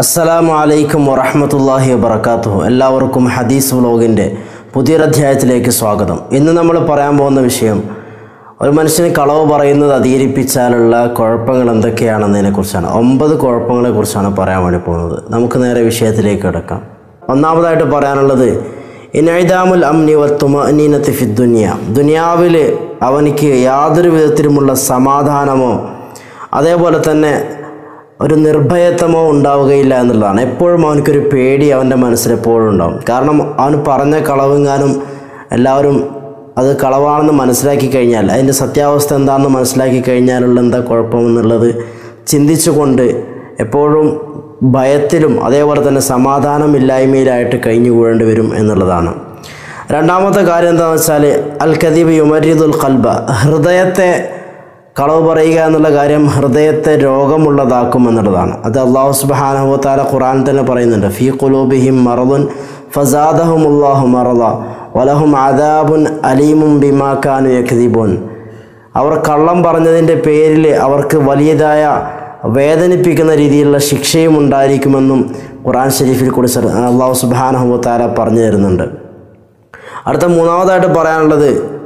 അസ്സലാമു അലൈക്കും വറഹമത്തല്ലാഹി വബർക്കാത്തുഹു എല്ലാവർക്കും ഹദീസ് വ്ലോഗിൻ്റെ പുതിയൊരധ്യായത്തിലേക്ക് സ്വാഗതം ഇന്ന് നമ്മൾ പറയാൻ പോകുന്ന വിഷയം ഒരു മനുഷ്യന് കളവ് പറയുന്നത് അധികരിപ്പിച്ചാലുള്ള കുഴപ്പങ്ങൾ എന്തൊക്കെയാണെന്നതിനെക്കുറിച്ചാണ് ഒമ്പത് കുഴപ്പങ്ങളെക്കുറിച്ചാണ് പറയാൻ വേണ്ടി പോകുന്നത് നമുക്ക് നേരെ വിഷയത്തിലേക്ക് കിടക്കാം ഒന്നാമതായിട്ട് പറയാനുള്ളത് ഇനൈദാമുൽ അംനി വത്തുമനീനത്ത് ഫി ദുനിയ ദുനിയാവിൽ അവനിക്ക് യാതൊരു വിധത്തിലുമുള്ള സമാധാനമോ അതേപോലെ തന്നെ ഒരു നിർഭയത്വമോ ഉണ്ടാവുകയില്ല എന്നുള്ളതാണ് എപ്പോഴും അവനക്കൊരു പേടി അവൻ്റെ മനസ്സിൽ എപ്പോഴും ഉണ്ടാവും കാരണം അവൻ പറഞ്ഞ കളവെങ്ങാനും എല്ലാവരും അത് കളവാണെന്ന് മനസ്സിലാക്കി കഴിഞ്ഞാൽ അതിൻ്റെ സത്യാവസ്ഥ എന്താണെന്ന് മനസ്സിലാക്കി കഴിഞ്ഞാലുള്ള എന്താ കുഴപ്പമെന്നുള്ളത് ചിന്തിച്ചുകൊണ്ട് എപ്പോഴും ഭയത്തിലും അതേപോലെ തന്നെ സമാധാനമില്ലായ്മയിലായിട്ട് കഴിഞ്ഞുകൂടേണ്ടി വരും എന്നുള്ളതാണ് രണ്ടാമത്തെ കാര്യം എന്താണെന്ന് വെച്ചാൽ അൽ കദീബ് യുമരീദുൽ ഖൽബ ഹൃദയത്തെ കളവ് പറയുക എന്നുള്ള കാര്യം ഹൃദയത്തെ രോഗമുള്ളതാക്കും എന്നുള്ളതാണ് അത് അള്ളാഹു സുബാനഹുത്താല ഖുറാൻ തന്നെ പറയുന്നുണ്ട് ഫീ ഖുലൂബിഹിം മറദുൻ ഫസാദഹും അള്ളാഹു മറദ വലഹും അദാബുൻ അലീമും ബിമാക്കാനു യഖദീബുൻ അവർ കള്ളം പറഞ്ഞതിൻ്റെ പേരിൽ അവർക്ക് വലിയതായ വേദനിപ്പിക്കുന്ന രീതിയിലുള്ള ശിക്ഷയും ഉണ്ടായിരിക്കുമെന്നും ഖുറാൻ ഷരീഫിൽ കൂടി സർ- അള്ളാഹു സുബാനഹുത്താല പറഞ്ഞു തരുന്നുണ്ട് അടുത്ത മൂന്നാമതായിട്ട് പറയാനുള്ളത്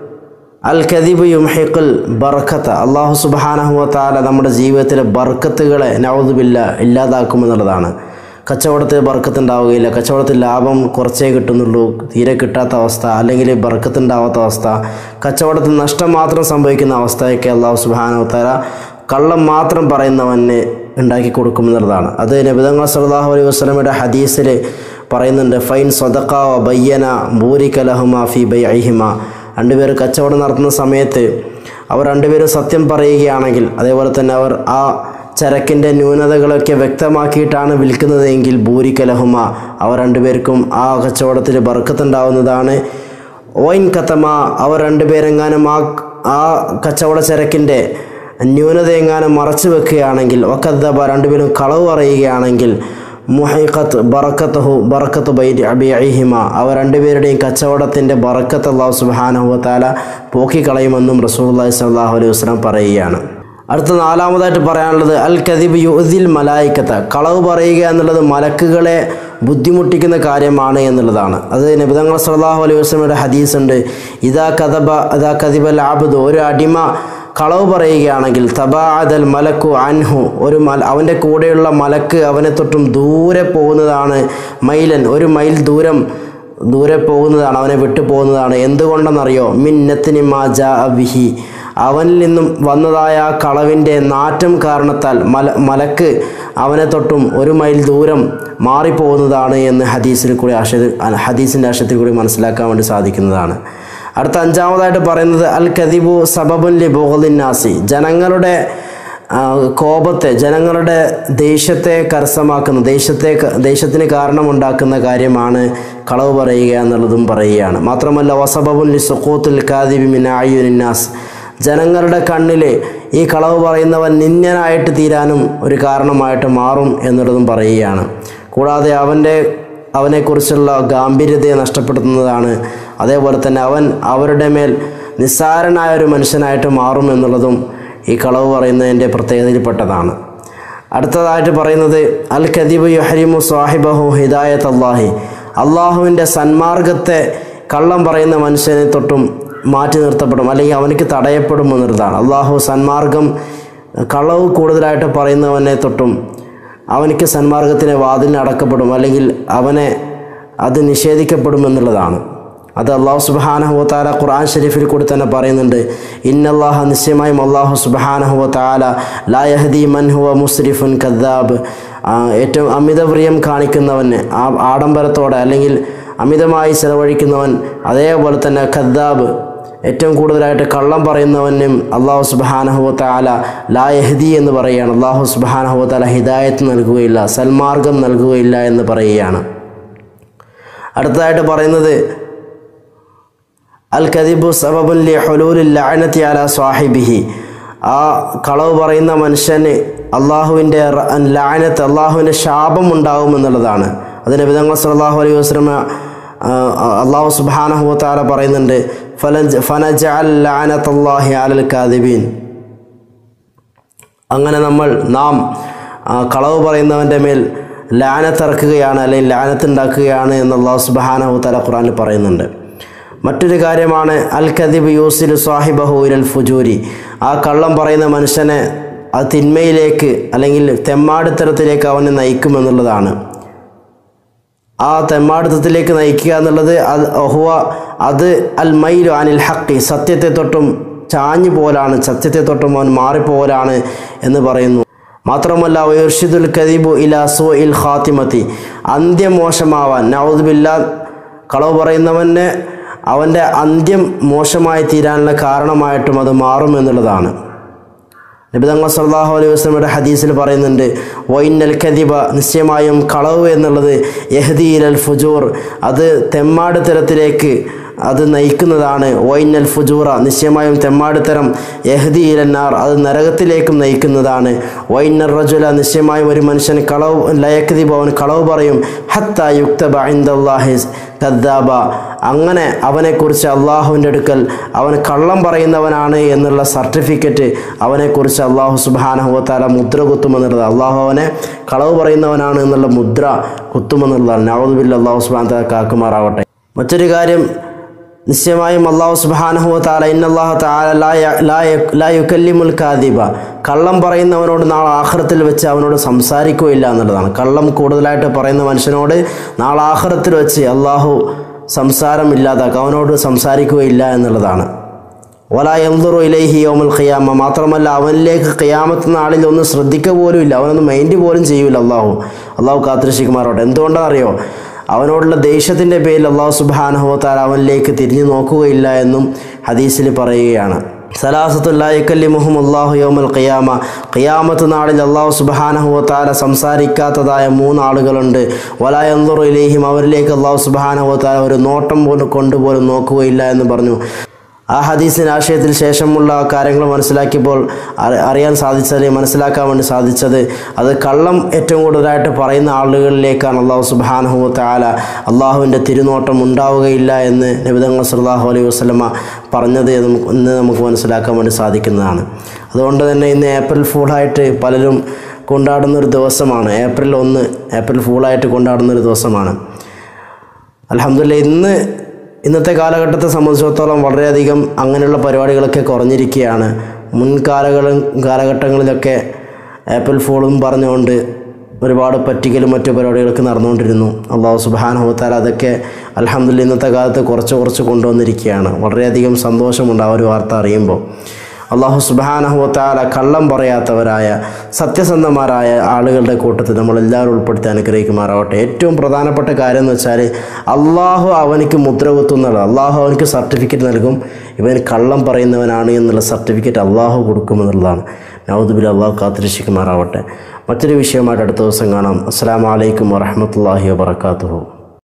അൽ കദീബ് യുംഹിഖുൽ ബർക്കത്ത് അള്ളാഹു സുബാനഹുവ താല നമ്മുടെ ജീവിതത്തിലെ ബർക്കത്തുകളെ നവതുബില്ല ഇല്ലാതാക്കുമെന്നുള്ളതാണ് കച്ചവടത്തിൽ ബർക്കത്ത് ഉണ്ടാവുകയില്ല കച്ചവടത്തിൽ ലാഭം കുറച്ചേ കിട്ടുന്നുള്ളൂ തീരെ കിട്ടാത്ത അവസ്ഥ അല്ലെങ്കിൽ ബർക്കത്ത് ഉണ്ടാവാത്ത അവസ്ഥ കച്ചവടത്തിൽ നഷ്ടം മാത്രം സംഭവിക്കുന്ന അവസ്ഥയൊക്കെ അള്ളാഹു സുബാനഹു താല കള്ളം മാത്രം പറയുന്നവനെ ഉണ്ടാക്കി കൊടുക്കുമെന്നുള്ളതാണ് അത് നബിതങ്ങൾ സല്ലാഹു അലൈഹി വസ്ലമയുടെ ഹദീസിൽ പറയുന്നുണ്ട് ഫൈൻ സ്വതക്ക ബയ്യന ബൂരിക ലഹുമ ഫി ബൈ അഹിമ രണ്ടുപേർ കച്ചവടം നടത്തുന്ന സമയത്ത് അവർ രണ്ടുപേരും സത്യം പറയുകയാണെങ്കിൽ അതേപോലെ തന്നെ അവർ ആ ചരക്കിൻ്റെ ന്യൂനതകളൊക്കെ വ്യക്തമാക്കിയിട്ടാണ് വിൽക്കുന്നതെങ്കിൽ ബൂരിക ലഹുമ അവർ രണ്ടുപേർക്കും ആ കച്ചവടത്തിൽ ബർക്കത്തുണ്ടാവുന്നതാണ് ഓയിൻ കത്തമ അവർ രണ്ടുപേരെങ്ങാനും ആ ആ കച്ചവട ചരക്കിൻ്റെ ന്യൂനത എങ്ങാനും മറച്ചു വെക്കുകയാണെങ്കിൽ ഒക്കദ്ദബ രണ്ടുപേരും കളവ് പറയുകയാണെങ്കിൽ മുഹൈഖത്ത് ബറക്കത്തഹു ബറക്കത്ത് ബൈ അബിഹിമ അവ രണ്ടുപേരുടെയും കച്ചവടത്തിൻ്റെ ബറക്കത്ത് അള്ളാഹു സുബാനഹു താല പോക്കിക്കളയുമെന്നും റസൂല്ലാഹി സ്വല്ലാഹു അലൈഹി വസ്ലാം പറയുകയാണ് അടുത്ത നാലാമതായിട്ട് പറയാനുള്ളത് അൽ കദിബ് യുദിൽ മലായിക്കത്ത കളവ് പറയുക എന്നുള്ളത് മലക്കുകളെ ബുദ്ധിമുട്ടിക്കുന്ന കാര്യമാണ് എന്നുള്ളതാണ് അത് നബിതങ്ങൾ സല്ലാഹു അലൈഹി വസ്ലമയുടെ ഹദീസ് ഉണ്ട് ഇതാ കഥബ ഇതാ കദിബൽ ആബുദ് ഒരു അടിമ കളവ് പറയുകയാണെങ്കിൽ തബാഅദൽ മലക്കു അൻഹു ഒരു മല അവൻ്റെ കൂടെയുള്ള മലക്ക് അവനെ തൊട്ടും ദൂരെ പോകുന്നതാണ് മൈലൻ ഒരു മൈൽ ദൂരം ദൂരെ പോകുന്നതാണ് അവനെ വിട്ടു പോകുന്നതാണ് എന്തുകൊണ്ടെന്നറിയോ മിന്നത്തിന് മാജാ ബിഹി അവനിൽ നിന്നും വന്നതായ ആ കളവിൻ്റെ നാറ്റം കാരണത്താൽ മല മലക്ക് അവനെ തൊട്ടും ഒരു മൈൽ ദൂരം മാറിപ്പോകുന്നതാണ് എന്ന് ഹദീസിൽ കൂടി ആശ ഹദീസിൻ്റെ ആശയത്തിൽ കൂടി മനസ്സിലാക്കാൻ വേണ്ടി സാധിക്കുന്നതാണ് അടുത്ത അഞ്ചാമതായിട്ട് പറയുന്നത് അൽ കദിബു സബബുൻ ലി ബോഹലിന്നാസി ജനങ്ങളുടെ ആ, കോപത്തെ ജനങ്ങളുടെ ദേഷ്യത്തെ കരസ്ഥമാക്കുന്ന ദേഷ്യത്തെ ദേഷ്യത്തിന് കാരണമുണ്ടാക്കുന്ന കാര്യമാണ് കളവ് പറയുക എന്നുള്ളതും പറയുകയാണ് മാത്രമല്ല വസബബുൻ ലി സുഖൂത്തുൽ കാദിബി മിനായുനാസ് ജനങ്ങളുടെ കണ്ണിൽ ഈ കളവ് പറയുന്നവൻ നിന്യനായിട്ട് തീരാനും ഒരു കാരണമായിട്ട് മാറും എന്നുള്ളതും പറയുകയാണ് കൂടാതെ അവൻ്റെ അവനെക്കുറിച്ചുള്ള ഗാംഭീര്യതയെ നഷ്ടപ്പെടുത്തുന്നതാണ് അതേപോലെ തന്നെ അവൻ അവരുടെ മേൽ നിസ്സാരനായ ഒരു മനുഷ്യനായിട്ട് മാറും എന്നുള്ളതും ഈ കളവ് പറയുന്നതിൻ്റെ പ്രത്യേകതയിൽപ്പെട്ടതാണ് അടുത്തതായിട്ട് പറയുന്നത് അൽ ഖദീബ് യുഹരിമു സാഹിബഹു ഹിദായത്ത് അള്ളാഹി അള്ളാഹുവിൻ്റെ സന്മാർഗത്തെ കള്ളം പറയുന്ന മനുഷ്യനെ തൊട്ടും മാറ്റി നിർത്തപ്പെടും അല്ലെങ്കിൽ അവനിക്ക് തടയപ്പെടും എന്നുള്ളതാണ് അള്ളാഹു സന്മാർഗം കളവ് കൂടുതലായിട്ട് പറയുന്നവനെ തൊട്ടും അവനിക്ക് സന്മാർഗത്തിൻ്റെ വാതിലിന് അടക്കപ്പെടും അല്ലെങ്കിൽ അവനെ അത് നിഷേധിക്കപ്പെടും എന്നുള്ളതാണ് അത് അള്ളാഹു സുബാനഹു താല ഖുർആൻ ഷരീഫിൽ കൂടി തന്നെ പറയുന്നുണ്ട് ഇന്നല്ലാഹ നിശ്ചയമായും അള്ളാഹു സുബാനഹു താല ലായഹദി മൻഹുവ മുസ്രിഫുൻ കദ്ദാബ് ആ, ഏറ്റവും അമിതപ്രിയം കാണിക്കുന്നവന് ആ ആഡംബരത്തോടെ അല്ലെങ്കിൽ അമിതമായി ചെലവഴിക്കുന്നവൻ അതേപോലെ തന്നെ ഖദ്ദാബ് ഏറ്റവും കൂടുതലായിട്ട് കള്ളം പറയുന്നവനും അള്ളാഹു സുബാനഹു താല ലാ യഹദി എന്ന് പറയുകയാണ് അള്ളാഹു സുബാനഹു താല ഹിദായത്ത് നൽകുകയില്ല സൽമാർഗം നൽകുകയില്ല എന്ന് പറയുകയാണ് അടുത്തതായിട്ട് പറയുന്നത് അൽ കദിബു സബബുൻ ലി ഹുലൂലിൽ ലഅനത്തി അല സ്വാഹിബിഹി ആ കളവ് പറയുന്ന മനുഷ്യന് അള്ളാഹുവിൻ്റെ ലാനത്ത് അള്ളാഹുവിൻ്റെ ശാപം ഉണ്ടാകുമെന്നുള്ളതാണ് അതിന് വിധങ്ങൾ സല്ലാഹു അലൈഹി വസ്ലമ അള്ളാഹു സുബാനഹു താല പറയുന്നുണ്ട് ഫലജ് ഫനജ അൽ ലാനത്തല്ലാഹി അലൽ കാദിബീൻ അങ്ങനെ നമ്മൾ നാം ആ, കളവ് പറയുന്നവൻ്റെ മേൽ ലാനത്തിറക്കുകയാണ് അല്ലെങ്കിൽ ലാനത്തുണ്ടാക്കുകയാണ് എന്ന് അള്ളാഹു സുബാനഹു തല ഖുറാനിൽ പറയുന്നുണ്ട് മറ്റൊരു കാര്യമാണ് അൽ കദിബ് യൂസിൽ സാഹിബഹു ഇരൽ ഫുജൂരി ആ കള്ളം പറയുന്ന മനുഷ്യനെ ആ തിന്മയിലേക്ക് അല്ലെങ്കിൽ തെമ്മാടിത്തരത്തിലേക്ക് അവനെ നയിക്കുമെന്നുള്ളതാണ് ആ തെമ്മാടിത്തത്തിലേക്ക് നയിക്കുക എന്നുള്ളത് അത് ഒഹുവ അത് അൽ മൈലു അനിൽ ഹക്കി സത്യത്തെ തൊട്ടും ചാഞ്ഞു പോലാണ് സത്യത്തെ തൊട്ടും അവൻ മാറിപ്പോലാണ് എന്ന് പറയുന്നു മാത്രമല്ല ഉയർഷിദുൽ കദീബു ഇല സു ഇൽ ഖാത്തിമത്തി അന്ത്യം മോശമാവാൻ നൗദുബില്ല കളവ് പറയുന്നവന് അവൻ്റെ അന്ത്യം മോശമായി തീരാനുള്ള കാരണമായിട്ടും അത് മാറുമെന്നുള്ളതാണ് നബിതങ്ങൾ സല്ലാഹു അലൈഹി വസ്ലമയുടെ ഹദീസിൽ പറയുന്നുണ്ട് വൈനൽ കദിബ നിശ്ചയമായും കളവ് എന്നുള്ളത് യഹദീൽ അൽ ഫുജൂർ അത് തെമ്മാടിത്തരത്തിലേക്ക് അത് നയിക്കുന്നതാണ് വൈനൽ ഫുജൂറ നിശ്ചയമായും തെമ്മാടിത്തരം യഹദി ഇലന്നാർ അത് നരകത്തിലേക്കും നയിക്കുന്നതാണ് വൈനർ റജുല നിശ്ചയമായും ഒരു മനുഷ്യൻ കളവ് ലയക്കദിബ അവൻ കളവ് പറയും ഹത്ത യുക്തബ ഇന്ദാഹി കദ്ദാബ അങ്ങനെ അവനെക്കുറിച്ച് അള്ളാഹുവിൻ്റെ അടുക്കൽ അവൻ കള്ളം പറയുന്നവനാണ് എന്നുള്ള സർട്ടിഫിക്കറ്റ് അവനെക്കുറിച്ച് അള്ളാഹു സുബാനഹുവത്താല മുദ്ര കുത്തുമെന്നുള്ളത് അള്ളാഹു അവനെ കളവ് പറയുന്നവനാണ് എന്നുള്ള മുദ്ര കുത്തുമെന്നുള്ളതാണ് നവദുബില്ല അള്ളാഹു സുബാൻ താല കാക്കുമാറാവട്ടെ മറ്റൊരു കാര്യം നിശ്ചയമായും അള്ളാഹു സുബാനഹു താല ഇന്നല്ലാഹു താല ലാ യുക്കല്ലിമുൽ കാദിബ കള്ളം പറയുന്നവനോട് നാളെ ആഹ്റത്തിൽ വെച്ച് അവനോട് സംസാരിക്കുകയില്ല എന്നുള്ളതാണ് കള്ളം കൂടുതലായിട്ട് പറയുന്ന മനുഷ്യനോട് നാളെ ആഹ്റത്തിൽ വെച്ച് അള്ളാഹു സംസാരം ഇല്ലാതാക്കുക അവനോട് സംസാരിക്കുകയില്ല എന്നുള്ളതാണ് ഒല എന്തുറു ഇലൈഹി യോമുൽ ഖിയാമ മാത്രമല്ല അവനിലേക്ക് ഖിയാമത്ത് നാളിൽ ഒന്നും ശ്രദ്ധിക്കുക പോലും ഇല്ല അവനൊന്നും മൈൻഡ് പോലും ചെയ്യൂല അള്ളാഹു അള്ളാഹു കാത്തിരക്ഷിക്കുമാറോട്ടെ എന്തുകൊണ്ടാണെന്നറിയോ അവനോടുള്ള ദേഷ്യത്തിൻ്റെ പേരിൽ അള്ളാഹു സുബാനഹുത്താൽ അവനിലേക്ക് തിരിഞ്ഞു നോക്കുകയില്ല എന്നും ഹദീസിൽ പറയുകയാണ് സലാസത്തുല്ലായിക്കല്ലിമുഹും അള്ളാഹു യോമൽ ഖിയാമ ഖിയാമത്ത് നാളിൽ അള്ളാഹു സുബാനഹുവത്താല സംസാരിക്കാത്തതായ മൂന്നാളുകളുണ്ട് വലായന്തുറു ഇലേഹിം അവരിലേക്ക് അള്ളാഹു സുബാനഹുവത്താല ഒരു നോട്ടം പോലും കൊണ്ടുപോലും നോക്കുകയില്ല എന്ന് പറഞ്ഞു ആ ഹദീസിൻ്റെ ആശയത്തിൽ ശേഷമുള്ള കാര്യങ്ങൾ മനസ്സിലാക്കിയപ്പോൾ അറിയാൻ സാധിച്ചത് മനസ്സിലാക്കാൻ വേണ്ടി സാധിച്ചത് അത് കള്ളം ഏറ്റവും കൂടുതലായിട്ട് പറയുന്ന ആളുകളിലേക്കാണ് അള്ളാഹു സുബാനഹു താല അള്ളാഹുവിൻ്റെ തിരുനോട്ടം ഉണ്ടാവുകയില്ല എന്ന് നബിതങ്ങൾ സല്ലാഹു അലൈഹി വസ്ലമ പറഞ്ഞത് എന്ന് നമുക്ക് മനസ്സിലാക്കാൻ വേണ്ടി സാധിക്കുന്നതാണ് അതുകൊണ്ട് തന്നെ ഇന്ന് ഏപ്രിൽ ഫൂളായിട്ട് പലരും കൊണ്ടാടുന്ന ഒരു ദിവസമാണ് ഏപ്രിൽ ഒന്ന് ഏപ്രിൽ ഫൂളായിട്ട് കൊണ്ടാടുന്ന ഒരു ദിവസമാണ് അലഹമില്ല ഇന്ന് ഇന്നത്തെ കാലഘട്ടത്തെ സംബന്ധിച്ചിടത്തോളം വളരെയധികം അങ്ങനെയുള്ള പരിപാടികളൊക്കെ കുറഞ്ഞിരിക്കുകയാണ് മുൻകാലങ്ങൾ കാലഘട്ടങ്ങളിലൊക്കെ ഏപ്രിൽ ഫൂളും പറഞ്ഞുകൊണ്ട് ഒരുപാട് പറ്റിക്കലും മറ്റു പരിപാടികളൊക്കെ നടന്നുകൊണ്ടിരുന്നു അള്ളാഹു സുബാനഹുത്താൽ അതൊക്കെ അലഹമില്ല ഇന്നത്തെ കാലത്ത് കുറച്ച് കുറച്ച് കൊണ്ടുവന്നിരിക്കുകയാണ് വളരെയധികം സന്തോഷമുണ്ട് ആ ഒരു വാർത്ത അറിയുമ്പോൾ അള്ളാഹു സുബാനഹുത്താല കള്ളം പറയാത്തവരായ സത്യസന്ധമാരായ ആളുകളുടെ കൂട്ടത്തിൽ നമ്മളെല്ലാവരും ഉൾപ്പെടുത്തി അനുഗ്രഹിക്കുമാറാവട്ടെ ഏറ്റവും പ്രധാനപ്പെട്ട കാര്യം എന്ന് വെച്ചാൽ അള്ളാഹു അവനിക്ക് മുദ്ര കുത്തുന്നത് അള്ളാഹു അവനിക്ക് സർട്ടിഫിക്കറ്റ് നൽകും ഇവൻ കള്ളം പറയുന്നവനാണ് എന്നുള്ള സർട്ടിഫിക്കറ്റ് അള്ളാഹു കൊടുക്കുമെന്നുള്ളതാണ് നവദുബിൽ അള്ളാഹു കാത്തിരക്ഷിക്കുമാറാവട്ടെ മറ്റൊരു വിഷയമായിട്ട് അടുത്ത ദിവസം കാണാം അസ്സാം വലൈക്കും വറഹമത്തല്ലാഹി വാബർക്കാത്തു